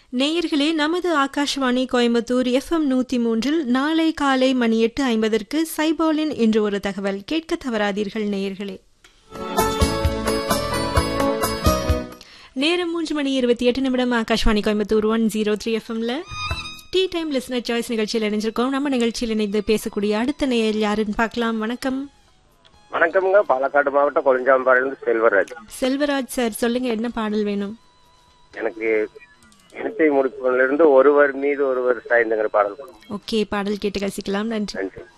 நேயர்களே நமது ஆகாஷ்வாணி கோயம்புத்தூர் எஃப்எம் நூத்தி மூன்றில் நாளை காலை மணி எட்டு ஐம்பதற்கு சைபாலின் இன்று ஒரு தகவல் கேட்க தவறாதீர்கள் நேயர்களே நேரம் மூன்று மணி இருபத்தி எட்டு நிமிடம் Akashvani Coimbatore one zero three எஃப்எம்ல டீ டைம் லிஸ்னர் சாய்ஸ் நிகழ்ச்சியில் இணைஞ்சிருக்கோம் நம்ம நிகழ்ச்சியில் இணைந்து பேசக்கூடிய அடுத்த நேயர் யாருன்னு பார்க்கலாம் வணக்கம் வணக்கம்ங்க பாலக்காடு மாவட்டம் கொளிஞ்சாம்பாடிலிருந்து செல்வராஜ் செல்வராஜ் சார் சொல்லுங்க என்ன பாடல் வேணும் எனக்கு இனத்தை முடிப்பதிலிருந்து ஒருவர் மீது ஒருவர் சாய்ந்துங்கிற பாடல் ஓகே பாடல் கேட்டு ரசிக்கலாம் நன்றி நன்றி